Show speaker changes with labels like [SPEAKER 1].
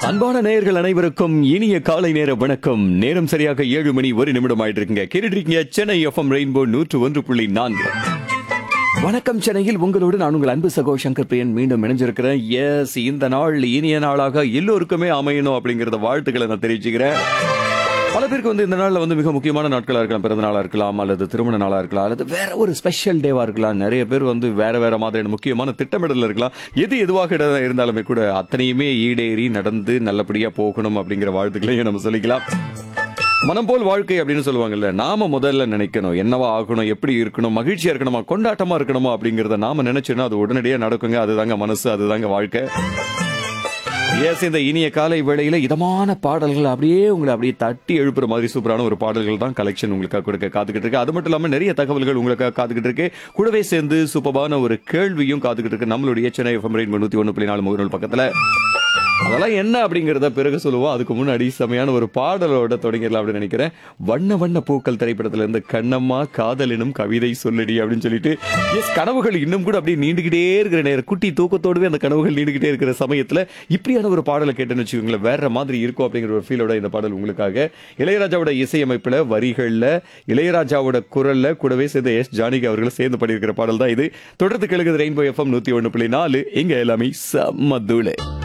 [SPEAKER 1] அன்பான நேயர்கள் அனைவருக்கும் இனிய காலை நேர வணக்கம் நேரம் சரியாக ஏழு மணி ஒரு நிமிடம் ஆயிட்டு இருக்குங்க கேட்டுட்டு இருக்கீங்க சென்னை எஃப்எம் ரெயின்போ நூற்று ஒன்று புள்ளி நான்கு வணக்கம் சென்னையில் உங்களோடு நான் உங்கள் அன்பு சகோ சங்கர் பிரியன் மீண்டும் இணைஞ்சிருக்கிறேன் எஸ் இந்த நாள் இனிய நாளாக எல்லோருக்குமே அமையணும் அப்படிங்கறத வாழ்த்துக்களை நான் தெரிவிச்சுக்கிறேன் பல பேருக்கு வந்து இந்த நாள்ல வந்து மிக முக்கியமான நாட்களா இருக்கலாம் பிறந்த நாளா இருக்கலாம் அல்லது திருமண நாளா இருக்கலாம் அல்லது வேற ஒரு ஸ்பெஷல் டேவா இருக்கலாம் நிறைய பேர் வந்து வேற வேற மாதிரியான முக்கியமான திட்டமிடல் இருக்கலாம் எது எதுவாக இட- இருந்தாலுமே கூட அத்தனையுமே ஈடேறி நடந்து நல்லபடியா போகணும் அப்படிங்கிற வாழ்த்துக்களையும் நம்ம சொல்லிக்கலாம் மனம் போல் வாழ்க்கை அப்படின்னு சொல்லுவாங்கல்ல நாம முதல்ல நினைக்கணும் என்னவா ஆகணும் எப்படி இருக்கணும் மகிழ்ச்சியா இருக்கணுமா கொண்டாட்டமா இருக்கணுமா அப்படிங்கறத நாம நினைச்சோன்னா அது உடனடியா நடக்குங்க அதுதாங்க மனசு அதுதாங்க வாழ்க்கை எஸ் இந்த இனிய காலை வேளையில இதமான பாடல்கள் அப்படியே உங்களை அப்படியே தட்டி எழுப்புற மாதிரி சூப்பரான ஒரு பாடல்கள் தான் கலெக்ஷன் உங்களுக்காக கொடுக்க காத்துக்கிட்டு இருக்கு அது மட்டும் இல்லாம நிறைய தகவல்கள் உங்களுக்காக காத்துக்கிட்டு இருக்கு கூடவே சேர்ந்து சூப்பரான ஒரு கேள்வியும் காத்துக்கிட்டு இருக்கு நம்மளுடைய சென்னை எஃப்எம் ரெயின் நூத்தி ஒன்று புள்ளி நாலு முகநூல் பக்கத்துல அதெல்லாம் என்ன அப்படிங்கறத பிறகு சொல்லுவோம் அதுக்கு முன்னாடி செமையான ஒரு பாடலோட தொடங்கிடலாம் அப்படின்னு நினைக்கிறேன் வண்ண வண்ண பூக்கள் திரைப்படத்துல இருந்து கண்ணம்மா காதலினும் கவிதை சொல்லடி அப்படின்னு சொல்லிட்டு எஸ் கனவுகள் இன்னும் கூட அப்படியே நீண்டுகிட்டே இருக்கிற நேரம் குட்டி தூக்கத்தோடவே அந்த கனவுகள் நீண்டுகிட்டே இருக்கிற சமயத்துல இப்படியான ஒரு பாடலை கேட்டேன்னு வச்சுக்கோங்களேன் வேற மாதிரி இருக்கும் அப்படிங்கிற ஒரு ஃபீலோட இந்த பாடல் உங்களுக்காக இளையராஜாவோட இசையமைப்புல வரிகள்ல இளையராஜாவோட குரல்ல கூடவே சேர்ந்த எஸ் ஜானகி அவர்கள் சேர்ந்து பண்ணியிருக்கிற பாடல் தான் இது தொடர்ந்து கேளுங்க ரெயின்போ எஃப்எம் நூத்தி ஒன்று புள்ளி நாலு இங்க எல்லாமே செம்ம தூளு